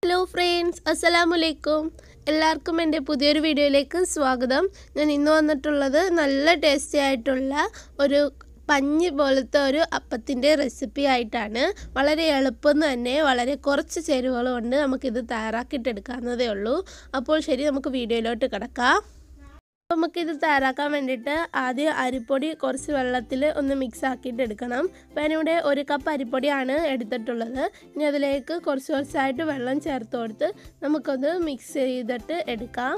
hello friends അസ്സലാമലൈക്കും എല്ലാവർക്കും എൻ്റെ പുതിയൊരു വീഡിയോയിലേക്ക് സ്വാഗതം ഞാൻ ഇന്ന് വന്നിട്ടുള്ളത് നല്ല ടേസ്റ്റി ആയിട്ടുള്ള ഒരു പഞ്ഞി പോലത്തെ ഒരു അപ്പത്തിൻ്റെ റെസിപ്പി ആയിട്ടാണ് വളരെ എളുപ്പം തന്നെ വളരെ കുറച്ച് ചേരുവകൾ കൊണ്ട് നമുക്കിത് തയ്യാറാക്കിയിട്ടെടുക്കാവുന്നതേ ഉള്ളൂ അപ്പോൾ ശരി നമുക്ക് വീഡിയോയിലോട്ട് കിടക്കാം അപ്പോൾ നമുക്കിത് തയ്യാറാക്കാൻ വേണ്ടിയിട്ട് ആദ്യം അരിപ്പൊടി കുറച്ച് വെള്ളത്തിൽ ഒന്ന് മിക്സ് ആക്കിയിട്ട് എടുക്കണം അപ്പോൾ ഞാനിവിടെ ഒരു കപ്പ് അരിപ്പൊടിയാണ് എടുത്തിട്ടുള്ളത് ഇനി അതിലേക്ക് കുറച്ച് കുറച്ചായിട്ട് വെള്ളം ചേർത്ത് കൊടുത്ത് നമുക്കൊന്ന് മിക്സ് ചെയ്തിട്ട് എടുക്കാം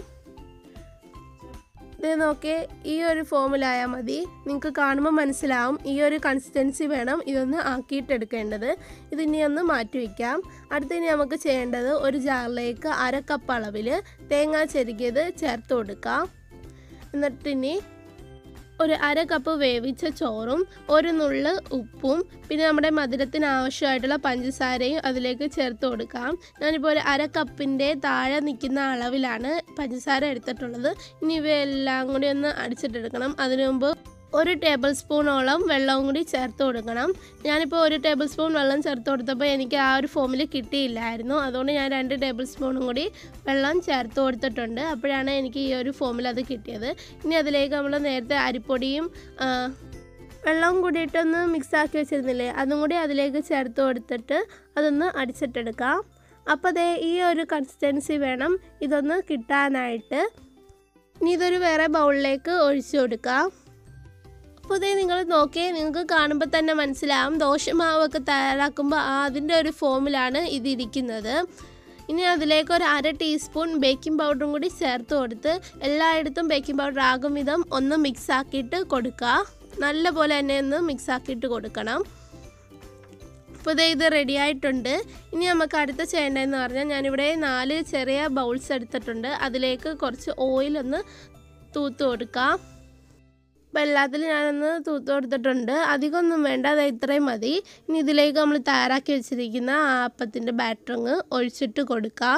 ഇത് നോക്കി ഈ ഒരു ഫോമിലായാൽ മതി നിങ്ങൾക്ക് കാണുമ്പോൾ മനസ്സിലാവും ഈ ഒരു കൺസിസ്റ്റൻസി വേണം ഇതൊന്ന് ആക്കിയിട്ടെടുക്കേണ്ടത് ഇതിനി ഒന്ന് മാറ്റി വയ്ക്കാം അടുത്തിനി നമുക്ക് ചെയ്യേണ്ടത് ഒരു ജാറിലേക്ക് അര കപ്പ് അളവിൽ തേങ്ങ ചെരുകിയത് ചേർത്ത് കൊടുക്കാം എന്നിട്ടിനി ഒരു അര കപ്പ് വേവിച്ച ചോറും ഒരു നുള്ള് ഉപ്പും പിന്നെ നമ്മുടെ മധുരത്തിന് ആവശ്യമായിട്ടുള്ള പഞ്ചസാരയും അതിലേക്ക് ചേർത്ത് കൊടുക്കാം ഞാനിപ്പോൾ ഒരു അര കപ്പിൻ്റെ താഴെ നിൽക്കുന്ന അളവിലാണ് പഞ്ചസാര എടുത്തിട്ടുള്ളത് ഇനി ഇവയെല്ലാം കൂടി ഒന്ന് അടിച്ചിട്ടെടുക്കണം അതിനു മുമ്പ് ഒരു ടേബിൾ സ്പൂണോളം വെള്ളവും കൂടി ചേർത്ത് കൊടുക്കണം ഞാനിപ്പോൾ ഒരു ടേബിൾ സ്പൂൺ വെള്ളം ചേർത്ത് കൊടുത്തപ്പോൾ എനിക്ക് ആ ഒരു ഫോമിൽ കിട്ടിയില്ലായിരുന്നു അതുകൊണ്ട് ഞാൻ രണ്ട് ടേബിൾ സ്പൂണും കൂടി വെള്ളം ചേർത്ത് കൊടുത്തിട്ടുണ്ട് അപ്പോഴാണ് എനിക്ക് ഈ ഒരു ഫോമിൽ അത് കിട്ടിയത് ഇനി അതിലേക്ക് നമ്മൾ നേരത്തെ അരിപ്പൊടിയും വെള്ളവും കൂടിയിട്ടൊന്ന് മിക്സ് ആക്കി വെച്ചിരുന്നില്ലേ അതും കൂടി അതിലേക്ക് ചേർത്ത് കൊടുത്തിട്ട് അതൊന്ന് അടിച്ചിട്ടെടുക്കാം അപ്പോൾ അതേ ഈ ഒരു കൺസിസ്റ്റൻസി വേണം ഇതൊന്ന് കിട്ടാനായിട്ട് ഇനി ഇതൊരു വേറെ ബൗളിലേക്ക് ഒഴിച്ചു കൊടുക്കാം അപ്പോൾ ഇതേ നിങ്ങൾ നോക്കിയേ നിങ്ങൾക്ക് കാണുമ്പോൾ തന്നെ മനസ്സിലാവും ദോശമാവൊക്കെ തയ്യാറാക്കുമ്പോൾ അതിൻ്റെ ഒരു ഫോമിലാണ് ഇതിരിക്കുന്നത് ഇനി അതിലേക്ക് ഒരു അര ടീസ്പൂൺ ബേക്കിംഗ് പൗഡറും കൂടി ചേർത്ത് കൊടുത്ത് എല്ലായിടത്തും ബേക്കിംഗ് പൗഡർ ആകും വിധം ഒന്ന് മിക്സ് ആക്കിയിട്ട് കൊടുക്കുക നല്ല പോലെ തന്നെ ഒന്ന് മിക്സ് ആക്കിയിട്ട് കൊടുക്കണം അപ്പോൾ ഇത് ഇത് റെഡി ആയിട്ടുണ്ട് ഇനി നമുക്ക് അടുത്ത ചെയ്യേണ്ടതെന്ന് പറഞ്ഞാൽ ഞാനിവിടെ നാല് ചെറിയ ബൗൾസ് എടുത്തിട്ടുണ്ട് അതിലേക്ക് കുറച്ച് ഓയിലൊന്ന് തൂത്ത് കൊടുക്കാം അപ്പോൾ എല്ലാത്തിലും ഞാനൊന്ന് തൂത്ത് കൊടുത്തിട്ടുണ്ട് അധികമൊന്നും വേണ്ട അത് ഇത്രയും മതി ഇനി ഇതിലേക്ക് നമ്മൾ തയ്യാറാക്കി വെച്ചിരിക്കുന്ന ആ അപ്പത്തിൻ്റെ ബാറ്ററിങ് ഒഴിച്ചിട്ട് കൊടുക്കാം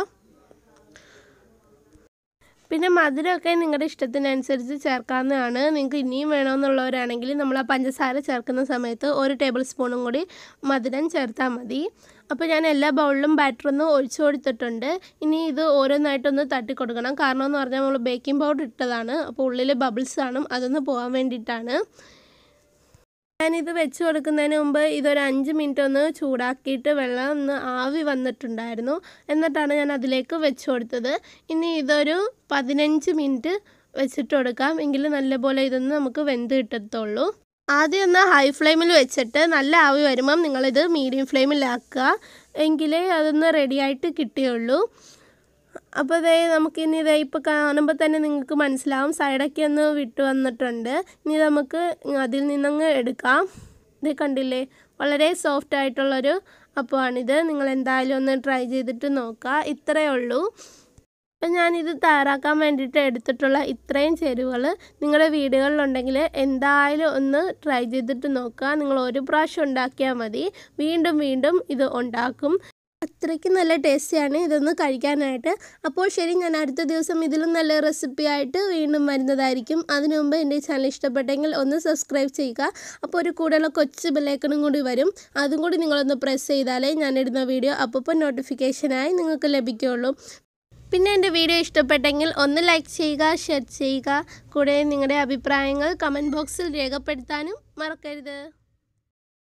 പിന്നെ മധുരമൊക്കെ നിങ്ങളുടെ ഇഷ്ടത്തിനനുസരിച്ച് ചേർക്കാവുന്നതാണ് നിങ്ങൾക്ക് ഇനിയും വേണമെന്നുള്ളവരാണെങ്കിൽ നമ്മൾ ആ പഞ്ചസാര ചേർക്കുന്ന സമയത്ത് ഒരു ടേബിൾ സ്പൂണും കൂടി മധുരം ചേർത്താൽ മതി അപ്പോൾ ഞാൻ എല്ലാ ബൗളിലും ബാറ്റർ ഒന്ന് ഒഴിച്ചു കൊടുത്തിട്ടുണ്ട് ഇനി ഇത് ഓരോന്നായിട്ടൊന്ന് തട്ടി കൊടുക്കണം കാരണം എന്ന് പറഞ്ഞാൽ നമ്മൾ ബേക്കിംഗ് പൗഡർ ഇട്ടതാണ് അപ്പോൾ ഉള്ളിൽ ബബിൾസ് കാണും അതൊന്ന് പോകാൻ വേണ്ടിയിട്ടാണ് ഞാനിത് വെച്ച് കൊടുക്കുന്നതിന് മുമ്പ് ഇതൊരു അഞ്ച് മിനിറ്റ് ഒന്ന് ചൂടാക്കിയിട്ട് വെള്ളം ഒന്ന് ആവി വന്നിട്ടുണ്ടായിരുന്നു എന്നിട്ടാണ് ഞാൻ അതിലേക്ക് വെച്ച് കൊടുത്തത് ഇനി ഇതൊരു പതിനഞ്ച് മിനിറ്റ് വെച്ചിട്ട് കൊടുക്കാം എങ്കിൽ നല്ലപോലെ ഇതൊന്ന് നമുക്ക് വെന്ത് കിട്ടത്തുള്ളൂ ആദ്യം ഒന്ന് ഹൈ ഫ്ലെയിമിൽ വെച്ചിട്ട് നല്ല ആവി വരുമ്പം നിങ്ങളിത് മീഡിയം ഫ്ലെയിമിലാക്കുക എങ്കിലേ അതൊന്ന് റെഡിയായിട്ട് കിട്ടുകയുള്ളൂ അപ്പോൾ ഇതേ നമുക്കിനി ഇതേ ഇപ്പോൾ കാണുമ്പോൾ തന്നെ നിങ്ങൾക്ക് മനസ്സിലാവും സൈഡൊക്കെ ഒന്ന് വിട്ട് വന്നിട്ടുണ്ട് ഇനി നമുക്ക് അതിൽ നിന്നങ്ങ് എടുക്കാം ഇത് കണ്ടില്ലേ വളരെ സോഫ്റ്റ് ആയിട്ടുള്ളൊരു അപ്പമാണിത് നിങ്ങൾ എന്തായാലും ഒന്ന് ട്രൈ ചെയ്തിട്ട് നോക്കുക ഇത്രയേ ഉള്ളൂ അപ്പം ഞാനിത് തയ്യാറാക്കാൻ വേണ്ടിയിട്ട് എടുത്തിട്ടുള്ള ഇത്രയും ചേരുവകൾ നിങ്ങളുടെ വീടുകളിലുണ്ടെങ്കിൽ എന്തായാലും ഒന്ന് ട്രൈ ചെയ്തിട്ട് നോക്കുക നിങ്ങൾ ഒരു പ്രാവശ്യം ഉണ്ടാക്കിയാൽ മതി വീണ്ടും വീണ്ടും ഇത് ഉണ്ടാക്കും അത്രയ്ക്ക് നല്ല ടേസ്റ്റിയാണ് ഇതൊന്ന് കഴിക്കാനായിട്ട് അപ്പോൾ ശരി ഞാൻ അടുത്ത ദിവസം ഇതിലും നല്ല റെസിപ്പി ആയിട്ട് വീണ്ടും വരുന്നതായിരിക്കും അതിനു മുമ്പ് എൻ്റെ ചാനൽ ഇഷ്ടപ്പെട്ടെങ്കിൽ ഒന്ന് സബ്സ്ക്രൈബ് ചെയ്യുക അപ്പോൾ ഒരു കൂടെയുള്ള കൊച്ചു ബെല്ലൈക്കണും കൂടി വരും അതും കൂടി നിങ്ങളൊന്ന് പ്രസ് ചെയ്താലേ ഞാൻ ഇടുന്ന വീഡിയോ അപ്പോൾ നോട്ടിഫിക്കേഷനായി നിങ്ങൾക്ക് ലഭിക്കുകയുള്ളൂ പിന്നെ എൻ്റെ വീഡിയോ ഇഷ്ടപ്പെട്ടെങ്കിൽ ഒന്ന് ലൈക്ക് ചെയ്യുക ഷെയർ ചെയ്യുക കൂടെ നിങ്ങളുടെ അഭിപ്രായങ്ങൾ കമൻറ്റ് ബോക്സിൽ രേഖപ്പെടുത്താനും മറക്കരുത്